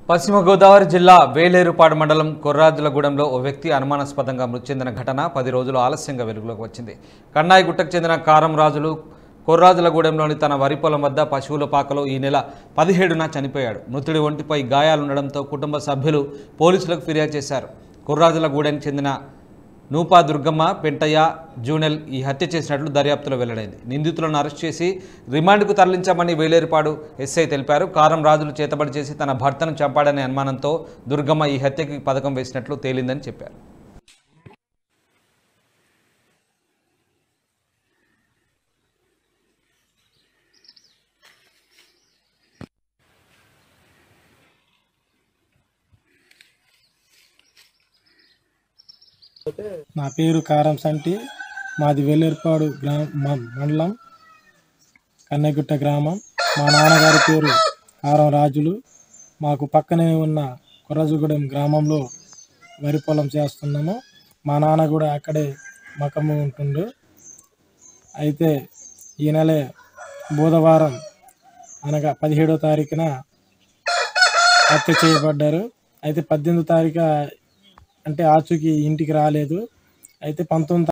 పశ్చిమ గోదావరి జిల్లా వేలేరుపాడు మండలం కొర్రాజులగూడెంలో ఓ వ్యక్తి అనుమానాస్పదంగా మృతి చెందిన ఘటన పది రోజులు ఆలస్యంగా వెలుగులోకి వచ్చింది కన్నాయిగుట్టకు చెందిన కారం రాజులు కొర్రాజులగూడెంలోని తన వరి పొలం వద్ద పశువుల పాకలో ఈ నెల పదిహేడున చనిపోయాడు మృతుడి ఒంటిపై గాయాలుండడంతో కుటుంబ సభ్యులు పోలీసులకు ఫిర్యాదు చేశారు కొర్రాజులగూడెంకి చెందిన నూపా దుర్గమ్మ పెంటయ్య జూనెల్ ఈ హత్య చేసినట్లు దర్యాప్తులో వెల్లడైంది నిందితులను అరెస్ట్ చేసి రిమాండ్కు తరలించామని వేలేరుపాడు ఎస్ఐ తెలిపారు కారం రాజులు చేతబడి చేసి తన భర్తను చంపాడనే అనుమానంతో దుర్గమ్మ ఈ హత్యకి పథకం వేసినట్లు తేలిందని చెప్పారు నా పేరు కారం సంటి మాది వెల్లేరుపాడు గ్రామ మ- మండలం కన్నెగుట్ట గ్రామం మా నాన్నగారి పేరు కారం రాజులు మాకు పక్కనే ఉన్న కొర్రజుగూడెం గ్రామంలో వరి పొలం చేస్తున్నాము మా నాన్న కూడా అక్కడే మకము ఉంటుండు అయితే ఈ నెల బుధవారం అనగా పదిహేడో తారీఖున హత్య చేయబడ్డారు అయితే పద్దెనిమిదో తారీఖు అంటే ఆచూకి ఇంటికి రాలేదు అయితే పంతొమ్మిది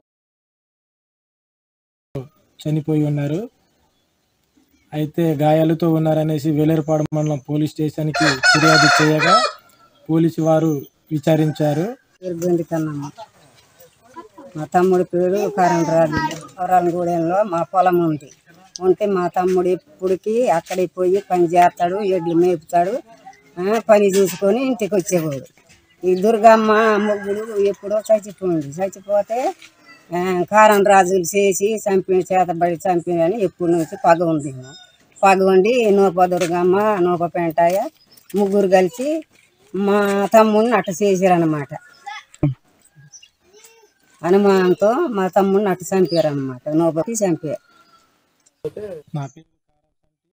తారీఖు చనిపోయి ఉన్నారు అయితే గాయాలతో ఉన్నారనేసి వేలేరుపాడు మండలం పోలీస్ స్టేషన్కి ఫిర్యాదు చేయగా పోలీసు వారు విచారించారు ఇరుగొంది కన్నమ్మ మా తమ్ముడి పేరు కరణరాజు కొరాలగూడెంలో మా పొలం ఉంది ఉంటే మా తమ్ముడు ఇప్పుడుకి అక్కడికి పోయి పని చేస్తాడు ఎడ్లు మేపుతాడు ఆ, పని చూసుకొని ఇంటికి వచ్చేవాడు ఈ దుర్గమ్మ ముగ్గురు ఎప్పుడో చచ్చిపోయింది చచ్చిపోతే ఆ, కారం రాజులు చేసి చంపి చేతబడి చంపినని ఎప్పటి నుంచి పగ ఉంది పగ ఉండి నూప దుర్గమ్మ నూప పెంటాయ ముగ్గురు కలిసి మా తమ్ముడిని అట్ట చేసారనమాట అనుమానంతో మా తమ్ముడిని అట్ట చంపారనమాట నూపకి చంపారు నా పేరు